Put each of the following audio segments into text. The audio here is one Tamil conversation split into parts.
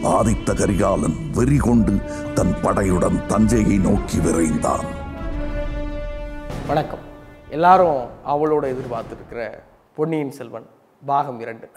ஆதித்த கரிகாலன் வெறி கொண்டு தன் படையுடன் தஞ்சையை நோக்கி விரைந்தான் வணக்கம் எல்லாரும் அவளோட எதிர்பார்த்துருக்கிற பொன்னியின் செல்வன் பாகம் இரண்டு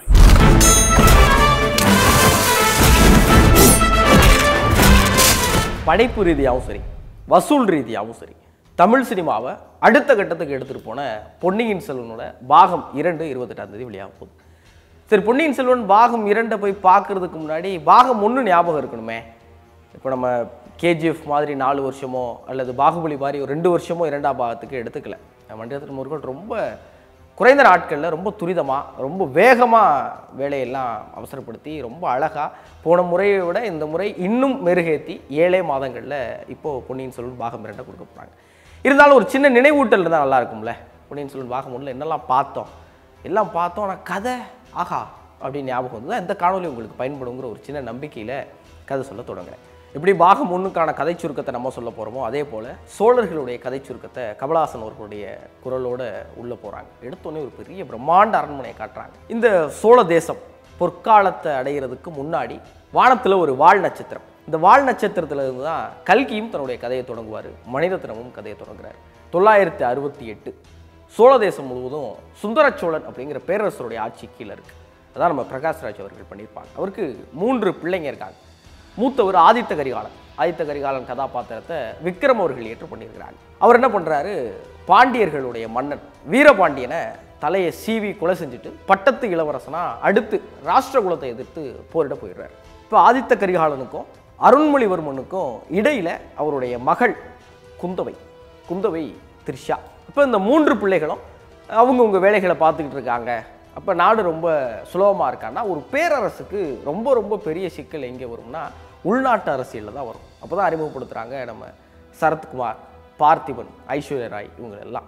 படைப்பு ரீதியாகவும் சரி வசூல் ரீதியாகவும் சரி தமிழ் சினிமாவை அடுத்த கட்டத்துக்கு எடுத்துகிட்டு போன பொன்னியின் செல்வனோட பாகம் இரண்டு இருபத்தெட்டாம் தேதி வெளியாக போகுது சரி பொன்னியின் செல்வன் பாகம் இரண்டை போய் பார்க்கறதுக்கு முன்னாடி பாகம் ஒன்று ஞாபகம் இருக்கணுமே இப்போ நம்ம கேஜிஎஃப் மாதிரி நாலு வருஷமோ அல்லது பாகுபலி மாதிரி ஒரு ரெண்டு வருஷமோ இரண்டாம் பாகத்துக்கு எடுத்துக்கல மண்டியத்தில் முருகன் ரொம்ப குறைந்த நாட்களில் ரொம்ப துரிதமாக ரொம்ப வேகமாக வேலையெல்லாம் அவசரப்படுத்தி ரொம்ப அழகாக போன முறையை விட இந்த முறை இன்னும் மெருகேற்றி ஏழே மாதங்களில் இப்போது பொன்னியின் செல்வன் பாகம் இரண்டை கொடுக்க போகிறாங்க இருந்தாலும் ஒரு சின்ன நினைவூட்டல் இருந்தால் நல்லா இருக்கும்ல பொன்னியின் செல்வன் பாகம் ஒன்றில் என்னெல்லாம் பார்த்தோம் எல்லாம் பார்த்தோம் ஆனால் கதை ஆஹா அப்படின்னு ஞாபகம் வந்து இந்த காணொலி உங்களுக்கு பயன்படுங்கிற ஒரு சின்ன நம்பிக்கையில் கதை சொல்ல தொடங்குறேன் எப்படி பாகம் ஒன்றுக்கான கதை சுருக்கத்தை நம்ம சொல்ல போகிறோமோ அதே போல் சோழர்களுடைய கதை சுருக்கத்தை கமலஹாசன் அவர்களுடைய குரலோட உள்ளே போகிறாங்க எடுத்தோடனே ஒரு பெரிய பிரம்மாண்ட அரண்மனையை காட்டுறாங்க இந்த சோழ தேசம் பொற்காலத்தை அடைகிறதுக்கு முன்னாடி வானத்தில் ஒரு வால் நட்சத்திரம் இந்த வால் நட்சத்திரத்துல இருந்து தான் கல்கியும் தன்னுடைய கதையை தொடங்குவார் மணிரத்னமும் கதையை தொடங்குறார் தொள்ளாயிரத்தி அறுபத்தி எட்டு சோழ தேசம் முழுவதும் சுந்தர சோழன் அப்படிங்கிற பேரரசருடைய ஆட்சி கீழே இருக்கு அதான் நம்ம பிரகாஷ்ராஜ் அவர்கள் பண்ணியிருப்பாங்க அவருக்கு மூன்று பிள்ளைங்க இருக்காங்க மூத்தவர் ஆதித்த கரிகாலன் ஆதித்த கரிகாலன் கதாபாத்திரத்தை விக்ரம் அவர்கள் ஏற்று பண்ணியிருக்கிறாங்க அவர் என்ன பண்ணுறாரு பாண்டியர்களுடைய மன்னன் வீரபாண்டியனை தலையை சீவி கொலை செஞ்சுட்டு பட்டத்து இளவரசனா அடுத்து ராஷ்டிரகுலத்தை எதிர்த்து போரிட போயிடுறாரு இப்போ ஆதித்த கரிகாலனுக்கும் அருண்மொழிவர்மனுக்கும் இடையில அவருடைய மகள் குந்தவை குந்தவை த்ரிஷா இப்போ இந்த மூன்று பிள்ளைகளும் அவங்கவுங்க வேலைகளை பார்த்துக்கிட்டு இருக்காங்க அப்போ நாடு ரொம்ப சுலபமாக இருக்கான்னா ஒரு பேரரசுக்கு ரொம்ப ரொம்ப பெரிய சிக்கல் எங்கே வரும்னா உள்நாட்டு அரசியலில் தான் வரும் அப்போ தான் அறிமுகப்படுத்துகிறாங்க நம்ம சரத்குமார் பார்த்திபன் ஐஸ்வர்யா ராய் இவங்க எல்லாம்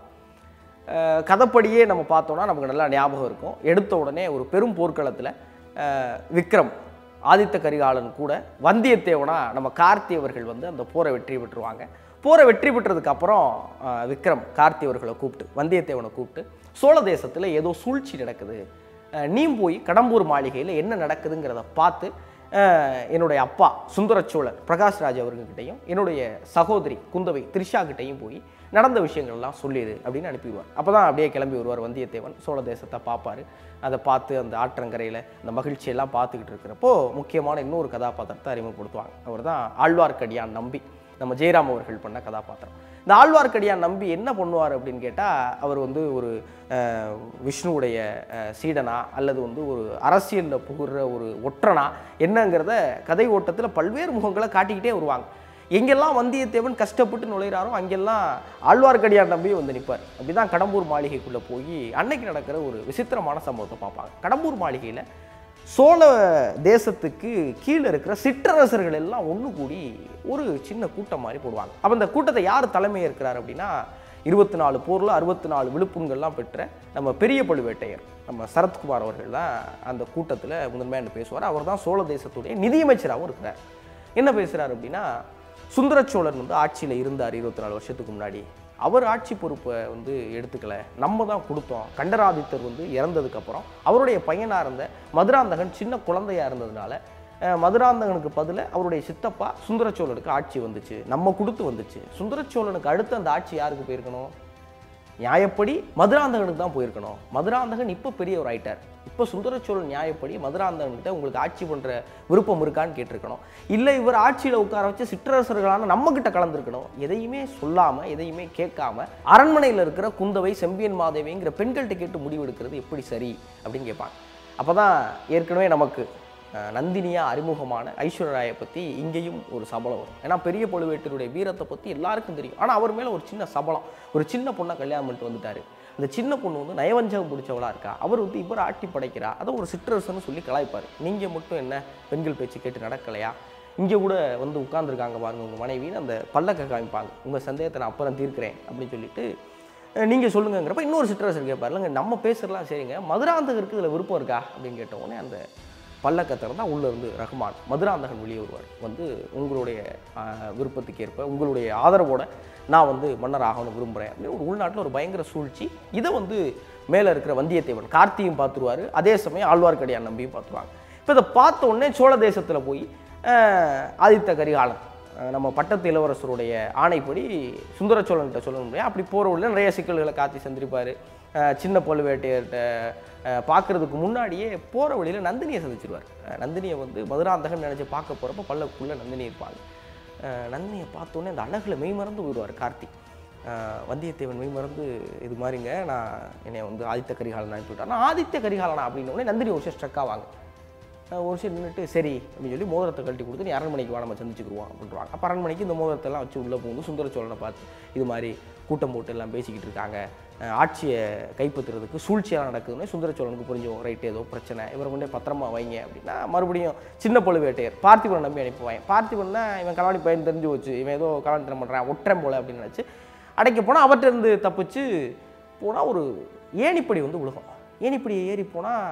அஹ் கதைப்படியே நம்ம பார்த்தோம்னா நமக்கு நல்லா ஞாபகம் இருக்கும் எடுத்த உடனே ஒரு பெரும் போர்க்களத்தில் அஹ் விக்ரம் ஆதித்த கரிகாலன் கூட வந்தியத்தேவனா நம்ம கார்த்தி அவர்கள் வந்து அந்த போரை வெற்றி பெற்றுருவாங்க போரை வெற்றி பெற்றதுக்கு அப்புறம் அஹ் விக்ரம் கார்த்தி அவர்களை கூப்பிட்டு வந்தியத்தேவனை கூப்பிட்டு சோழ தேசத்தில் ஏதோ சூழ்ச்சி நடக்குது அஹ் நீ போய் கடம்பூர் மாளிகையில் என்ன நடக்குதுங்கிறத பார்த்து அஹ் என்னுடைய அப்பா சுந்தர சோழர் பிரகாஷ்ராஜ் அவர்கிட்டையும் என்னுடைய சகோதரி குந்தவை த்ரிஷா கிட்டையும் போய் நடந்த விஷயங்கள்லாம் சொல்லிடு அப்படின்னு அனுப்பிடுவார் அப்போ தான் அப்படியே கிளம்பி வருவார் வந்தியத்தேவன் சோழ தேசத்தை பார்ப்பாரு அதை பார்த்து அந்த ஆற்றங்கரையில் அந்த மகிழ்ச்சியெல்லாம் பார்த்துக்கிட்டு இருக்கிறப்போ முக்கியமான இன்னொரு கதாபாத்திரத்தை அறிமுகப்படுத்துவாங்க அவர் தான் ஆழ்வார்க்கடியான் நம்பி நம்ம ஜெயராம் அவர்கள் பண்ண கதாபாத்திரம் இந்த ஆழ்வார்க்கடியான் நம்பி என்ன பண்ணுவார் அப்படின்னு கேட்டால் அவர் வந்து ஒரு அஹ், விஷ்ணுவுடைய அஹ், சீடனா அல்லது வந்து ஒரு அரசியலில் புகுற ஒரு ஒற்றனா என்னங்கிறத கதை ஓட்டத்தில் பல்வேறு முகங்களை காட்டிக்கிட்டே வருவாங்க எங்கெல்லாம் வந்தியத்தேவன் கஷ்டப்பட்டு நுழைகிறாரோ அங்கெல்லாம் ஆழ்வார்க்கடியான் நம்பியும் வந்து நிற்பார் அப்படி தான் கடம்பூர் மாளிகைக்குள்ளே போய் அன்னைக்கு நடக்கிற ஒரு விசித்திரமான சம்பவத்தை பார்ப்பாங்க கடம்பூர் மாளிகையில் சோழ தேசத்துக்கு கீழே இருக்கிற சிற்றரசர்கள் எல்லாம் ஒன்று கூடி ஒரு சின்ன கூட்டம் மாதிரி போடுவாங்க அப்போ அந்த கூட்டத்தை யார் தலைமை இருக்கிறார் அப்படின்னா இருபத்தி நாலு போரில் அறுபத்தி நாலு விழுப்புண்கள்லாம் பெற்ற நம்ம பெரிய பழுவேட்டையர் நம்ம சரத்குமார் அவர்கள் தான் அந்த கூட்டத்தில் முதன்மையாக பேசுவார் அவர் தான் சோழ தேசத்துடைய நிதியமைச்சராகவும் இருக்கிறார் என்ன பேசுகிறார் அப்படின்னா சுந்தர சோழன் வந்து ஆட்சியில் இருந்தார் இருபத்தி நாலு வருஷத்துக்கு முன்னாடி அவர் ஆட்சி பொறுப்பை வந்து எடுத்துக்கல நம்ம தான் கொடுத்தோம் கண்டராதித்தர் வந்து இறந்ததுக்கப்புறம் அவருடைய பையனாக இருந்த மதுராந்தகன் சின்ன குழந்தையா இருந்ததுனால அஹ், மதுராந்தகனுக்கு பதிலா அவருடைய சித்தப்பா சுந்தர சோழனுக்கு ஆட்சி வந்துச்சு நம்ம கொடுத்து வந்துச்சு சுந்தர சோழனுக்கு அடுத்து அந்த ஆட்சி யாருக்கு போயிருக்கணும் நியாயப்படி மதுராந்தகனுக்கு தான் போயிருக்கணும் மதுராந்தகன் இப்போ பெரியவர் ஆயிட்டார் இப்போ சுந்தரச்சோழன் நியாயப்படி மதுராந்தகன்கிட்ட உங்களுக்கு ஆட்சி பண்ணுற விருப்பம் இருக்கான்னு கேட்டிருக்கணும் இல்லை இவர் ஆட்சியில் உட்கார வச்சு சிற்றரசர்களான நம்மக்கிட்ட கலந்துருக்கணும் எதையுமே சொல்லாமல் எதையுமே கேட்காம அரண்மனையில் இருக்கிற குந்தவை செம்பியன் மாதேவிங்கிற பெண்கள்கிட்ட கேட்டு முடிவெடுக்கிறது எப்படி சரி அப்படின்னு கேட்பாங்க அப்போ தான் ஏற்கனவே நமக்கு அஹ், நந்தினியா அறிமுகமான ஐஸ்வர்யாயை பற்றி இங்கேயும் ஒரு சபலம் வரும் ஏன்னா பெரிய பழுவேட்டருடைய வீரத்தை பற்றி எல்லாருக்கும் தெரியும் ஆனால் அவர் மேலே ஒரு சின்ன சபலம் ஒரு சின்ன பொண்ணை கல்யாணம் பண்ணிட்டு வந்துட்டாரு அந்த சின்ன பொண்ணு வந்து நயவஞ்சகம் பிடிச்சவளா இருக்கா அவர் வந்து இவர் ஆட்டி படைக்கிறா அதை ஒரு சிற்றரசன்னு சொல்லி கலாய்ப்பார் நீங்கள் மட்டும் என்ன பெண்கள் பேச்சு கேட்டு நடக்கலையா இங்கே கூட வந்து உட்காந்துருக்காங்க பாருங்க உங்கள் மனைவின்னு அந்த பல்லக்க காமிப்பாங்க உங்கள் சந்தேகத்தை நான் அப்புறம் தீர்க்கிறேன் அப்படின்னு சொல்லிட்டு நீங்கள் சொல்லுங்கங்கிறப்ப இன்னொரு சிற்றரசர் கேட்பார் இல்லைங்க நம்ம பேசுறலாம் சரிங்க மதுராந்தகருக்கு இதில் விருப்பம் இருக்கா அப்படின்னு கேட்ட உடனே அந்த பல்லக்கத்தில் தான் உள்ளே இருந்து ரஹ்மான் மதுராந்தகன் வெளியே வருவார் வந்து உங்களுடைய ஆஹ், விருப்பத்துக்கு ஏற்ப உங்களுடைய ஆதரவோட நான் வந்து மன்னர் ஆகணும்னு விரும்புகிறேன் அப்படின்னு ஒரு உள்நாட்டில் ஒரு பயங்கர சூழ்ச்சி இதை வந்து மேலே இருக்கிற வந்தியத்தேவன் கார்த்தியும் பார்த்துருவாரு அதே சமயம் ஆழ்வார்க்கடியான் நம்பியும் பார்த்துருவாங்க இப்போ இதை பார்த்த உடனே சோழ தேசத்தில் போய் அஹ், ஆதித்த கரிகாலன் அஹ், நம்ம பட்டத்து இளவரசருடைய ஆணைப்படி சுந்தர சோழன்கிட்ட சொல்ல முடியாது அப்படி போகிற உள்ள நிறைய சிக்கல்களை காத்தி சந்திருப்பார் சின்ன பழுவேட்டையர்கிட்ட பார்க்கறதுக்கு முன்னாடியே போகிற வழியில் நந்தினியை சந்திச்சிருவார் அஹ், நந்தினியை வந்து மதுராந்தகன் நினச்சி பார்க்க போகிறப்ப பல்லக்குள்ளே நந்தினி இருப்பாங்க அஹ், நந்தினியை பார்த்தோன்னே அந்த அழகில் மெய் மறந்து போயிடுவார் கார்த்திக் அஹ், வந்தியத்தேவன் மெய் மறந்து இது மாதிரிங்க நான் என்னை வந்து ஆதித்த கரிகாலன் அனுப்பிவிட்டேன் நான் ஆதித்த கரிகாலனா அப்படின்ன உடனே நந்தினி ஒரு விஷயம் ஸ்ட்ரக் ஆவாங்க அஹ் ஒரு விஷயம் நின்றுட்டு சரி அப்படின்னு சொல்லி மோதிரத்தை கழட்டி கொடுத்து நீ அரண்மனைக்கு வா நம்ம சந்திச்சுக்குருவோம் அப்படின்றாங்க அப்போ அரண்மனைக்கு இந்த மோதிரத்தை எல்லாம் வச்சு உள்ளே போகும்போது சுந்தர சோழனை பார்த்து இது மாதிரி கூட்டம் போட்டு எல்லாம் பேசிக்கிட்டு இருக்காங்க அஹ் ஆட்சியை கைப்பற்றுறதுக்கு சூழ்ச்சியாக நடக்குதுன்னு சுந்தர சோழனுக்கு புரிஞ்சோம் ரைட்டு ஏதோ பிரச்சனை இவரை கொண்டே பத்திரமா வைங்க அப்படின்னா மறுபடியும் சின்ன பழுவேட்டையர் பார்த்திபனை நம்பி அனுப்புவாங்க பார்த்திபன்னா இவன் கலாணி பையன் தெரிஞ்சு வச்சு இவன் ஏதோ கலாணித்தனம் பண்ணுறான் ஒற்றன் போல அப்படின்னு நினச்சி அடைக்க போனால் அவர்கிட்ட இருந்து தப்பிச்சு போனால் ஒரு ஏணிப்படி வந்து விழுகும் ஏணிப்படி ஏறி போனால்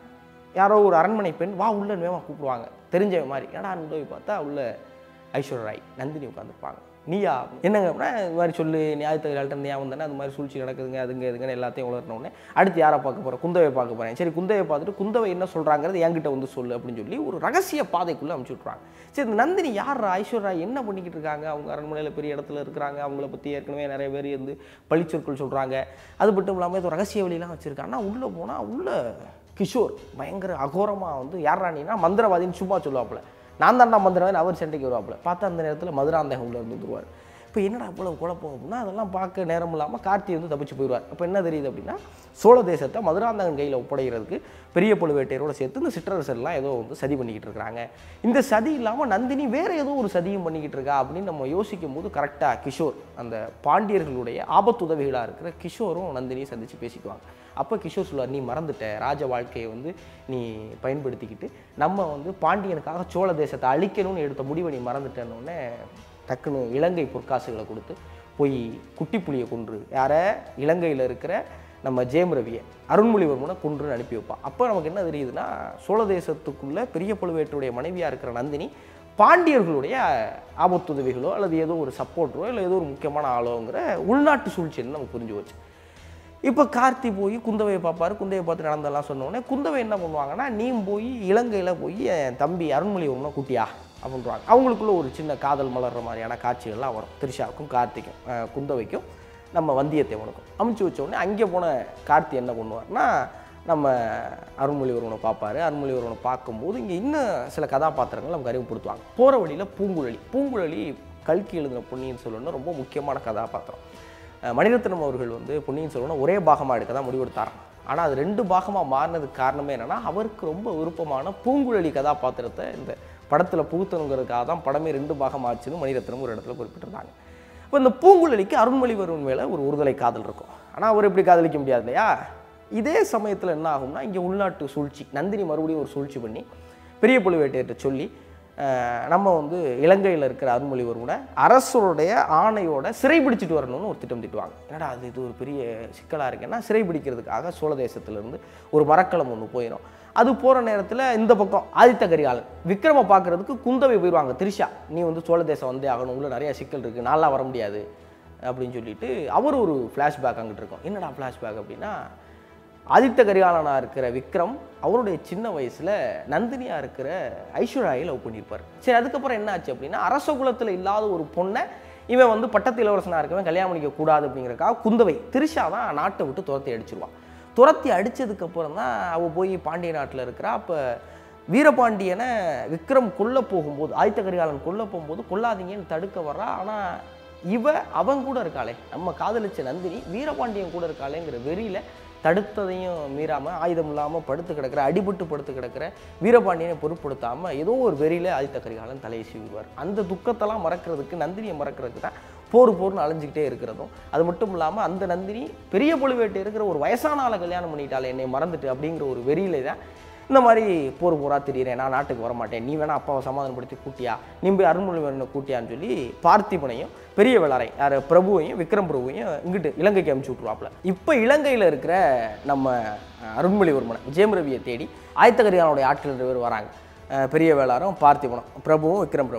யாரோ ஒரு அரண்மனை பெண் வா உள்ள வேகமாக கூப்பிடுவாங்க தெரிஞ்சவன் மாதிரி ஏடா உள்ள போய் பார்த்தா உள்ள ஐஸ்வர்யா ராய் நந்தினி உட்காந்துருப்பாங்க நீயா என்னங்க அப்படின்னா இது மாதிரி சொல்லு நியாயத்தகர்கள்ட்ட நீ வந்தேன்னா அது மாதிரி சூழ்ச்சி நடக்குதுங்க அதுங்க இதுங்கன்னு எல்லாத்தையும் உணர்ன உடனே அடுத்து யாரை பார்க்க போகிறேன் குந்தவை பார்க்க போகிறேன் சரி குந்தவை பார்த்துட்டு குந்தவை என்ன சொல்கிறாங்கிறது என்கிட்ட வந்து சொல்லு அப்படின்னு சொல்லி ஒரு ரகசிய பாதைக்குள்ளே அமுச்சு விட்ருவாங்க சரி இந்த நந்தினி யார் ஐஸ்வர்யா ராய் என்ன பண்ணிக்கிட்டு இருக்காங்க அவங்க அரண்மனையில் பெரிய இடத்துல இருக்கிறாங்க அவங்கள பற்றி ஏற்கனவே நிறைய பேர் வந்து பழிச்சொற்கள் சொல்கிறாங்க அது மட்டும் இல்லாமல் ஏதோ ரகசிய வழியெல்லாம் வச்சுருக்காங்க ஆனால் உள்ளே போனால் உள்ள கிஷோர் பயங்கர அகோரமாக வந்து யார் ராணினா மந்திரவாதின்னு சும்மா சொல்லுவாப்புல நான் தான்டா மந்திரவாதி அவர் சண்டைக்கு வருவாப்புல பார்த்தா அந்த நேரத்தில் மதுராந்தகம் உள்ள இருந்து வந்துருவார் இப்போ என்னடா இவ்வளவு குழப்பம் அப்படின்னா அதெல்லாம் பார்க்க நேரம் இல்லாமல் கார்த்தி வந்து தப்பிச்சு போயிடுவார் அப்போ என்ன தெரியுது அப்படின்னா சோழ தேசத்தை மதுராந்தகன் கையில் ஒப்படைகிறதுக்கு பெரிய பழுவேட்டையரோட சேர்த்து இந்த சிற்றரசர்லாம் ஏதோ வந்து சதி பண்ணிக்கிட்டு இருக்காங்க இந்த சதி இல்லாமல் நந்தினி வேற ஏதோ ஒரு சதியும் பண்ணிக்கிட்டு இருக்கா அப்படின்னு நம்ம யோசிக்கும் போது கரெக்டாக கிஷோர் அந்த பாண்டியர்களுடைய ஆபத்துதவிகளாக இருக்கிற கிஷோரும் நந்தினியும் சந்திச்சு பேசிக்குவாங்க அப்போ கிஷோர் சொல்லுவார் நீ மறந்துட்ட ராஜ வாழ்க்கையை வந்து நீ பயன்படுத்திக்கிட்டு நம்ம வந்து பாண்டியனுக்காக சோழ தேசத்தை அழிக்கணும்னு எடுத்த முடிவை நீ மறந்துட்டேன்னொடனே டக்குன்னு இலங்கை பொற்காசுகளை கொடுத்து போய் குட்டி புலியை கொன்று யாரை இலங்கையில் இருக்கிற நம்ம ஜெயம் ரவியை அருண்மொழிவர்மனை கொன்று அனுப்பி வைப்பான் அப்போ நமக்கு என்ன தெரியுதுன்னா சோழ தேசத்துக்குள்ள பெரிய பழுவேட்டருடைய மனைவியாக இருக்கிற நந்தினி பாண்டியர்களுடைய ஆபத்துதவிகளோ அல்லது ஏதோ ஒரு சப்போர்ட்டரோ இல்லை ஏதோ ஒரு முக்கியமான ஆளோங்கிற உள்நாட்டு சூழ்ச்சின்னு நமக்கு புரிஞ்சு போச்சு இப்போ கார்த்தி போய் குந்தவையை பார்ப்பாரு குந்தவையை பார்த்து நடந்தெல்லாம் சொன்ன உடனே குந்தவை என்ன பண்ணுவாங்கன்னா நீ போய் இலங்கையில் போய் என் தம்பி அருண்மொழிவர்மனை கூட்டியா அப்படின்றாங்க அவங்களுக்குள்ள ஒரு சின்ன காதல் மலர்ற மாதிரியான காட்சிகள்லாம் வரும் திரிஷாவுக்கும் கார்த்திக்கும் அஹ் குந்தவைக்கும் நம்ம வந்தியத்தேவனுக்கும் அமுச்சு வச்ச உடனே அங்கே போன கார்த்தி என்ன பண்ணுவார்னா நம்ம அருண்மொழிவர்மனை பார்ப்பாரு அருண்மொழிவர்மனை பார்க்கும்போது இங்கே இன்னும் சில கதாபாத்திரங்கள் நமக்கு அறிமுகப்படுத்துவாங்க போகிற வழியில் பூங்குழலி பூங்குழலி கல்கி எழுதின பொன்னியின் செல்வன் ரொம்ப முக்கியமான கதாபாத்திரம் அஹ் மணிரத்னம் அவர்கள் வந்து பொன்னியின் செல்வனை ஒரே பாகமாக எடுக்க தான் முடிவெடுத்தாராம் ஆனால் அது ரெண்டு பாகமாக மாறினதுக்கு காரணமே என்னன்னா அவருக்கு ரொம்ப விருப்பமான பூங்குழலி கதாபாத்திரத்தை இந்த படத்தில் புகுத்தணுங்கிறதுக்காக தான் படமே ரெண்டு பாகமாச்சுன்னு மணிரத்னம் ஒரு இடத்துல குறிப்பிட்டிருந்தாங்க இப்போ இந்த பூங்குழலிக்கு அருண்மொழிவர்மன் மேலே ஒரு ஒருதலை காதல் இருக்கும் ஆனால் அவர் எப்படி காதலிக்க முடியாது இல்லையா இதே சமயத்தில் என்ன ஆகும்னா இங்கே உள்நாட்டு சூழ்ச்சி நந்தினி மறுபடியும் ஒரு சூழ்ச்சி பண்ணி பெரிய பழுவேட்டையர்கிட்ட சொல்லி அஹ், நம்ம வந்து இலங்கையில் இருக்கிற அருண்மொழிவர்மனை அரசருடைய ஆணையோட சிறைபிடிச்சிட்டு வரணும்னு ஒரு திட்டம் திட்டுவாங்க என்னடா அது இது ஒரு பெரிய சிக்கலாக இருக்குன்னா சிறைபிடிக்கிறதுக்காக சோழ தேசத்திலிருந்து ஒரு மரக்கலம் ஒன்று போயிடும் அது போகிற நேரத்தில் இந்த பக்கம் ஆதித்த கரிகாலன் விக்ரம பார்க்கறதுக்கு குந்தவை போயிடுவாங்க திரிஷா நீ வந்து சோழ தேசம் வந்தே ஆகணும் உள்ள நிறைய சிக்கல் இருக்குது நான்லாம் வர முடியாது அப்படின்னு சொல்லிட்டு அவர் ஒரு ஃப்ளாஷ்பேக் அங்கிட்டு இருக்கும் என்னடா ஃப்ளாஷ்பேக் அப்படின்னா ஆதித்த கரிகாலனாக இருக்கிற விக்ரம் அவருடைய சின்ன வயசில் நந்தினியாக இருக்கிற ஐஸ்வர்யாவை லவ் பண்ணியிருப்பார் சரி அதுக்கப்புறம் என்ன ஆச்சு அப்படின்னா அரச குலத்தில் இல்லாத ஒரு பொண்ணை இவன் வந்து பட்டத்து இளவரசனாக இருக்கவன் கல்யாணம் பண்ணிக்க கூடாது அப்படிங்கிறக்காக குந்தவை திரிஷா தான் நாட்டை விட்டு துரத்தி அடிச்சிருவான் துரத்தி அடித்ததுக்கப்புறம் தான் அவள் போய் பாண்டிய நாட்டில் இருக்கிறா அப்போ வீரபாண்டியனை விக்ரம் கொல்ல போகும்போது ஆதித்த கரிகாலன் கொல்ல போகும்போது கொல்லாதீங்கன்னு தடுக்க வர்றா ஆனால் இவ அவன் கூட இருக்காளே நம்ம காதலிச்ச நந்தினி வீரபாண்டியன் கூட இருக்காளேங்கிற வெறியில தடுத்ததையும் மீறாமல் ஆயுதம் இல்லாமல் படுத்து கிடக்கிற அடிபட்டு படுத்து கிடக்கிற வீரபாண்டியனை பொருட்படுத்தாமல் ஏதோ ஒரு வெறியில ஆதித்த கரிகாலன் தலையை சீவுவார் அந்த துக்கத்தெல்லாம் மறக்கிறதுக்கு நந்தினியை மறக்கிறதுக்கு தான் போர் போர்னு அலைஞ்சிக்கிட்டே இருக்கிறதும் அது மட்டும் இல்லாமல் அந்த நந்தினி பெரிய பழுவேட்டை இருக்கிற ஒரு வயசான ஆளை கல்யாணம் பண்ணிட்டாலே என்னை மறந்துட்டு அப்படிங்கிற ஒரு வெறியில தான் இந்த மாதிரி போர் போரா திரியிறேன் நான் நாட்டுக்கு வர மாட்டேன் நீ வேணா அப்பாவை சமாதானப்படுத்தி கூட்டியா நீ போய் அருண்மொழிவர்மனை கூட்டியான்னு சொல்லி பார்த்திபனையும் பெரிய வேளாரை யார் பிரபுவையும் விக்ரம் பிரபுவையும் இங்கிட்டு இலங்கைக்கு அமுச்சு விட்ருவாப்புல இப்போ இலங்கையில் இருக்கிற நம்ம அஹ், அருண்மொழிவர்மனை விஜயம் ரவியை தேடி ஆயத்தகரியானுடைய ஆட்கள் ரெண்டு பேர் வராங்க அஹ், பெரிய வேளாரும் பார்த்திபனும் பிரபுவும் விக்ரம் பிரபுவும்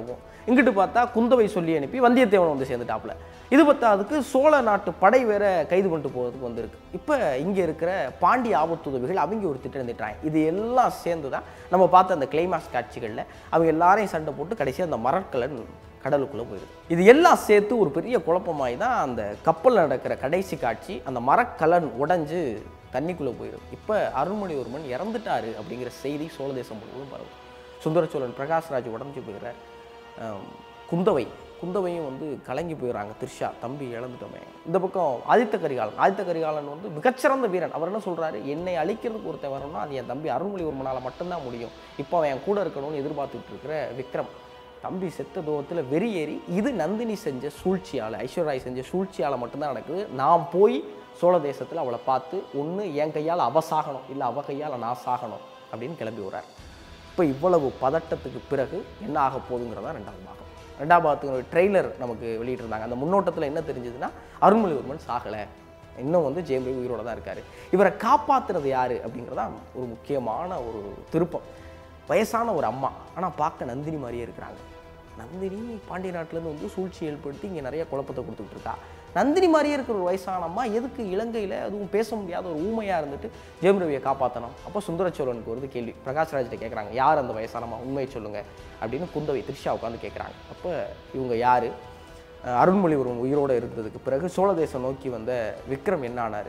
இங்கிட்டு பார்த்தா குந்தவை சொல்லி அனுப்பி வந்தியத்தேவன் வந்து சேர்ந்துட்டாப்புல இது பார்த்தா அதுக்கு சோழ நாட்டு படை வேற கைது கொண்டு போகிறதுக்கு வந்திருக்கு இப்போ இங்கே இருக்கிற பாண்டிய ஆபத்துதவிகள் அவங்க ஒரு திட்டம் திட்டுறாங்க இது எல்லாம் சேர்ந்து தான் நம்ம பார்த்த அந்த கிளைமாக்ஸ் காட்சிகளில் அவங்க எல்லாரையும் சண்டை போட்டு கடைசியாக அந்த மரக்கலன் கடலுக்குள்ளே போயிடுது இது எல்லாம் சேர்த்து ஒரு பெரிய குழப்பமாய் தான் அந்த கப்பல் நடக்கிற கடைசி காட்சி அந்த மரக்கலன் உடைஞ்சு தண்ணிக்குள்ளே போயிடும் இப்போ அருள்மொழிவர்மன் இறந்துட்டாரு அப்படிங்கிற செய்தி சோழ தேசம் முழுவதும் பரவும் சுந்தர சோழன் பிரகாஷ்ராஜ் உடஞ்சி போயிடுறார் ஆம், குந்தவை குந்தவையும் வந்து கலங்கி போயிடுறாங்க திரிஷா தம்பி இழந்துட்டோமே இந்த பக்கம் ஆதித்த கரிகாலன் ஆதித்த கரிகாலன் வந்து மிகச்சிறந்த வீரன் அவர் என்ன சொல்றாரு என்னை அழிக்கிறதுக்கு ஒருத்தன் வரணும்னா அது என் தம்பி அருள்மொழிவர்மனால் மட்டும்தான் முடியும் இப்போ அவன் என் கூட இருக்கணும்னு எதிர்பார்த்துட்டு இருக்கிற விக்ரம் தம்பி செத்த தூரத்தில் வெறியேறி இது நந்தினி செஞ்ச சூழ்ச்சியால் ஐஸ்வர்யாய் செஞ்ச சூழ்ச்சியால் மட்டும்தான் நடக்குது நான் போய் சோழ தேசத்தில் அவளை பார்த்து ஒன்று என் கையால் அவ சாகணும் இல்லை அவ கையால் நான் சாகணும் அப்படின்னு கிளம்பி விடுறார் இப்போ இவ்வளவு பதட்டத்துக்கு பிறகு என்ன ஆக போகுதுங்கிறதா ரெண்டாவது பாகம் ரெண்டாவது பாகத்துக்கு ட்ரெய்லர் நமக்கு வெளியிட்டிருந்தாங்க அந்த முன்னோட்டத்தில் என்ன தெரிஞ்சதுன்னா அருள்மொழிவர்மன் சாகலை இன்னும் வந்து ஜெயம் ரவி உயிரோட தான் இருக்காரு இவரை காப்பாத்துறது யாரு அப்படிங்கிறதா ஒரு முக்கியமான ஒரு திருப்பம் வயசான ஒரு அம்மா ஆனால் பார்க்க நந்தினி மாதிரியே இருக்கிறாங்க நந்தினி பாண்டிய நாட்டிலேருந்து வந்து சூழ்ச்சி ஏற்படுத்தி இங்கே நிறைய குழப்பத்தை கொடுத்துட்டு இருக்கா நந்தினி மாதிரியே இருக்கிற ஒரு வயசான அம்மா எதுக்கு இலங்கையில் அதுவும் பேச முடியாத ஒரு ஊமையாக இருந்துட்டு ஜெயம் ரவியை காப்பாற்றணும் அப்போ சுந்தரச்சோழனுக்கு வருது கேள்வி பிரகாஷ்ராஜ்கிட்ட கேட்குறாங்க யார் அந்த வயசான அம்மா உண்மையை சொல்லுங்க அப்படின்னு குந்தவை திரிஷா உட்காந்து கேட்குறாங்க அப்போ இவங்க யார் அஹ் அருண்மொழிவர்மன் உயிரோடு இருந்ததுக்கு பிறகு சோழ தேசம் நோக்கி வந்த விக்ரம் என்ன ஆனார்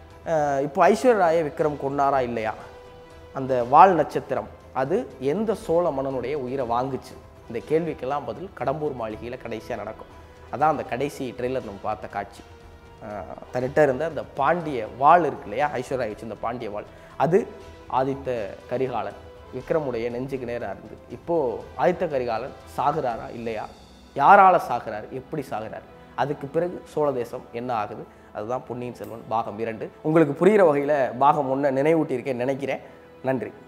அஹ் இப்போ ஐஸ்வர்யாயை விக்ரம் கொன்னாரா இல்லையா அந்த வால் நட்சத்திரம் அது எந்த சோழ மன்னனுடைய உயிரை வாங்குச்சு இந்த கேள்விக்கெல்லாம் பதில் கடம்பூர் மாளிகையில் கடைசியாக நடக்கும் அதான் அந்த கடைசி ட்ரெய்லர் நம்ம பார்த்த காட்சி அஹ் தன்னிட்ட இருந்த அந்த பாண்டிய வாள் இருக்கு இல்லையா ஐஸ்வர்யா வச்சிருந்த பாண்டிய வாள் அது ஆதித்த கரிகாலன் விக்ரமுடைய நெஞ்சுக்கு நேராக இருந்து இப்போது ஆதித்த கரிகாலன் சாகுறாரா இல்லையா யாரால சாகுறாரு எப்படி சாகுறாரு அதுக்கு பிறகு சோழ தேசம் என்ன ஆகுது அதுதான் பொன்னியின் செல்வன் பாகம் இரண்டு உங்களுக்கு புரிகிற வகையில் பாகம் ஒன்று நினைவூட்டியிருக்கேன் நினைக்கிறேன் நன்றி